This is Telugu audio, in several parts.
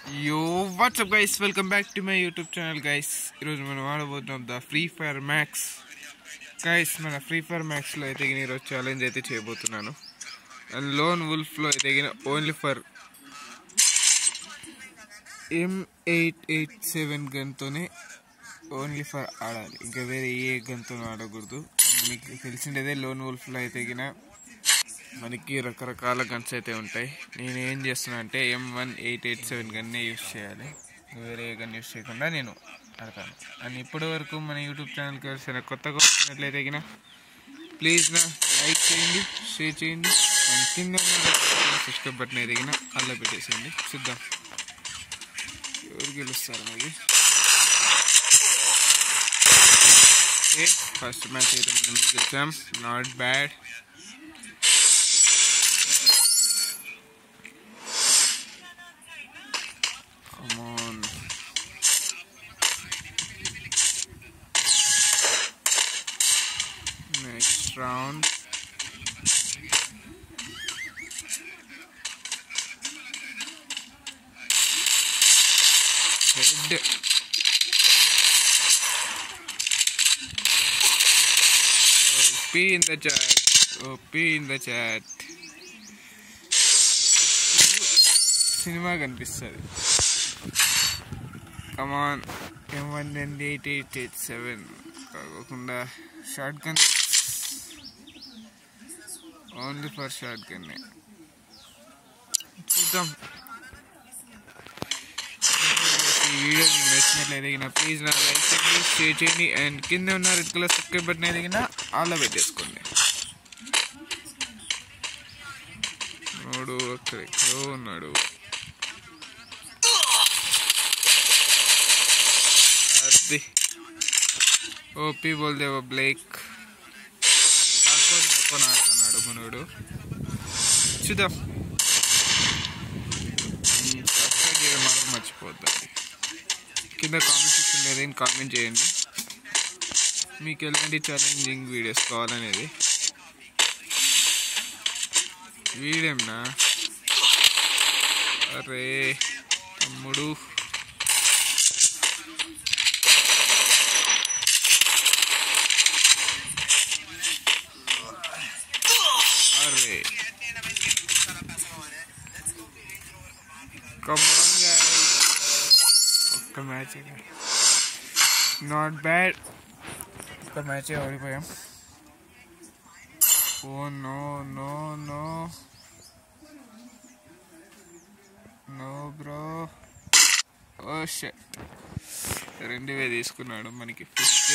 యో whatsup guys welcome back to my YouTube channel guys ఈరోజు మనం ఆడబోతున్నాం the free fire max guys మన ఫ్రీ ఫైర్ మ్యాక్స్లో అయితే గిన ఈరోజు ఛాలెంజ్ అయితే చేయబోతున్నాను అండ్ లోన్ వుల్ఫ్లో అయితే గిన only for M eight eight seven గన్తోనే ఓన్లీ ఫర్ ఆడాలి ఇంకా వేరే ఏ గన్తో ఆడకూడదు మీకు తెలిసిండేదే లోన్ వుల్ఫ్లో అయితే గిన మనకి రకరకాల గన్స్ అయితే ఉంటాయి నేను ఏం చేస్తున్నా అంటే M one eight eight seven గన్నే యూస్ చేయాలి వేరే ఏ గన్ యూస్ చేయకుండా నేను ఆడతాను అండ్ ఇప్పటి వరకు మన యూట్యూబ్ ఛానల్కి వచ్చిన కొత్తగా వచ్చినట్లయితే గిన ప్లీజ్ నా లైక్ చేయండి షేర్ చేయండి అండ్ కింద సబ్స్క్రైబ్ బటన్ అయితే గిన అలా పెట్టేసేయండి చూద్దాం ఎవరు గెలుస్తారు మరి ఫస్ట్ మ్యాచ్ అయితే మనం గెలిచాం not bad Come on. Next round. Head. OP in the chat. OP in the chat. సినిమా కనిపిస్తుంది come on M one and eight eight eight seven కాకుండా short gun only for short gun చూద్దాం ఈ వీడియో మీకు నచ్చినట్లయితే గిన ప్లీజ్ నా లైక్ చేయండి షేర్ చేయండి అండ్ కింద ఉన్న రెడ్ కలర్ సబ్స్క్రైబ్ బటన్ అయితే గిన ఆల్లో పెట్టేసుకోండి నోడు అక్కడ ఎక్కడో ఉన్నాడు అది ఓపీ బోల్దేవో బ్లేక్ దాక్కొని దాక్కొని ఆడుతున్నాడు మనోడు చూద్దాం సబ్స్క్రైబ్ చేయడం మాత్రం మర్చిపోద్దండి కింద కామెంట్ సెక్షన్ లేదని కామెంట్ చేయండి మీకు ఎలాంటి ఛాలెంజింగ్ వీడియోస్ కావాలనేది వీడేమ్నా అరే తమ్ముడు అరే కమాన్ ఒక్క మ్యాచ్ నాట్ బ్యాడ్ ఒక్క మ్యాచ్ ఓడిపోయాం oh no no no no bro oh shut రెండువే తీసుకున్నాడు మనకి ఫిఫ్త్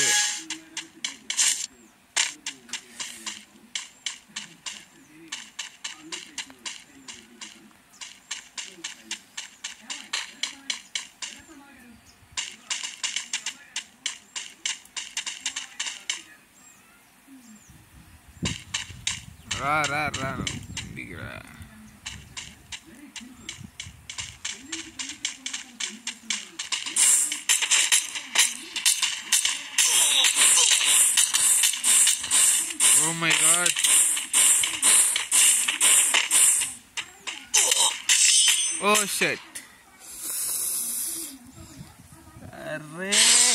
రా రా రా దిగిరా Oh my god. Oh shit. అరే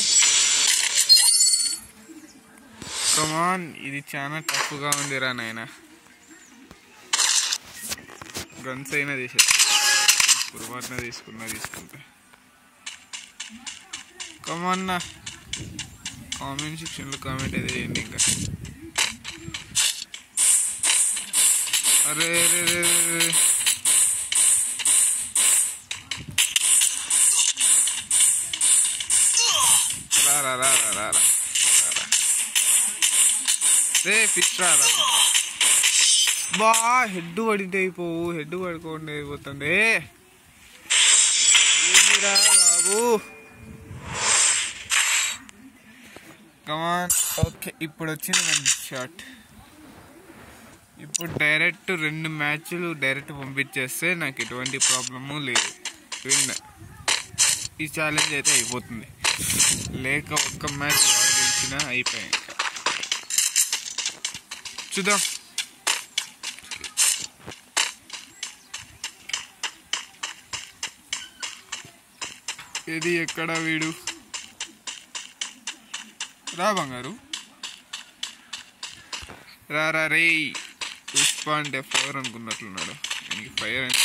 కమాన్ ఇది చాలా టఫ్గా ఉందిరా నాయన గన్స్ అయినా తీసే పొరపాటున తీసుకున్నా తీసుకుంటా కమాన్ నా కామెంట్ సెక్షన్లో కామెంట్ అయితే చేయండి ఇంకా అరే రే రే రే రే. రా రా రా రా రా రా రా, రా. రే ఫిష్ రా రా బా హెడ్ పడింటే అయిపోవు హెడ్ పడుకోండి అయిపోతుంది ఏందిరా బాబు కమాన్ ఓకే ఇప్పుడు వచ్చింది మంచి షాట్ ఇప్పుడు డైరెక్ట్ రెండు మ్యాచ్లు డైరెక్ట్ పంపించేస్తే నాకు ఎటువంటి ప్రాబ్లము లేదు విన్ ఈ ఛాలెంజ్ అయితే అయిపోతుంది లేక ఒక్క మ్యాచ్ వాడు గెలిచినా అయిపోయాయి ఇంకా చూద్దాం ఇది ఎక్కడ వీడు రా బంగారు రా రా రే పుష్ప అంటే ఫైర్ అనుకున్నట్లున్నాడు ఇంక ఫైర్ అంటే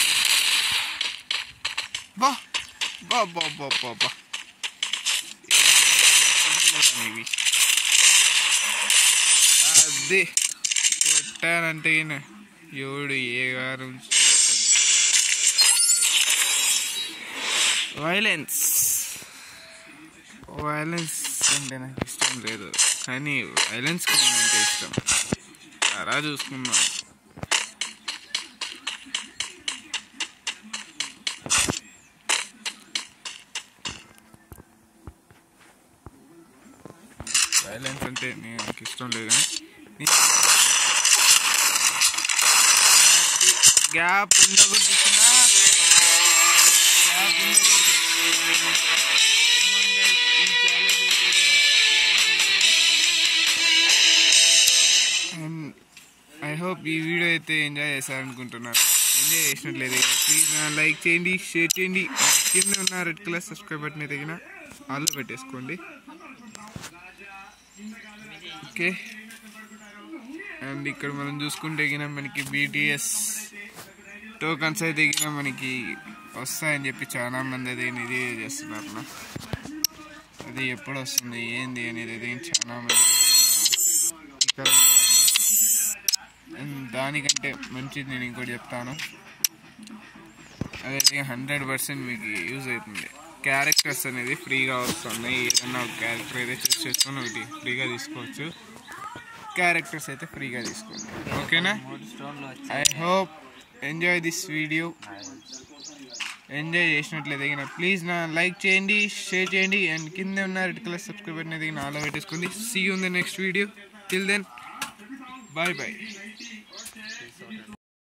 బా బా బా బా బా బా ఇవి అదే కొట్టానంటే ఈయన ఎవడు ఏ గారు వైలెన్స్ వైలెన్స్ అంటే నాకు ఇష్టం లేదు కానీ వైలెన్స్ అంటే ఇష్టం అలా చూసుకున్నాం వైలెన్స్ అంటే నేను నాకు ఇష్టం లేదు కానీ గ్యాప్ ఉండకూడదు ఇచ్చినా గ్యాప్ ఉండకూడదు ఐ హోప్ ఈ వీడియో అయితే ఎంజాయ్ చేశారనుకుంటున్నాను ఎంజాయ్ చేసినట్లయితే ప్లీజ్ లైక్ చేయండి షేర్ చేయండి కింద ఉన్న రెడ్ కలర్ సబ్స్క్రైబ్ బటన్ తగిన ఆల్లో పెట్టేసుకోండి ఓకే అండ్ ఇక్కడ మనం చూసుకుంటే గిన మనకి బీటీఎస్ టోకన్స్ అయితే గిన మనకి వస్తాయని చెప్పి చాలా మంది అయితే ఇది చేస్తున్నారు నా అది ఎప్పుడు వస్తుంది ఏంది అనేది అయితే చాలా మంది ఇక్కడ అండ్ దానికంటే మంచిది నేను ఇంకోటి చెప్తాను అదైతే హండ్రెడ్ పర్సెంట్ మీకు యూజ్ అవుతుంది క్యారెక్టర్స్ అనేది ఫ్రీగా వస్తున్నాయి ఏదన్నా ఒక క్యారెక్టర్ అయితే చూస్ చేసుకొని ఒకటి ఫ్రీగా తీసుకోవచ్చు క్యారెక్టర్స్ అయితే ఫ్రీగా తీసుకోండి ఓకేనా I hope enjoy this video enjoy చేసినట్లయితే గిన ప్లీజ్ నా లైక్ చేయండి షేర్ చేయండి అండ్ కింద ఉన్న రెడ్ కలర్ సబ్స్క్రైబ్ బటన్ అయితే నాలో పెట్టేసుకోండి see you in the next video till then bye bye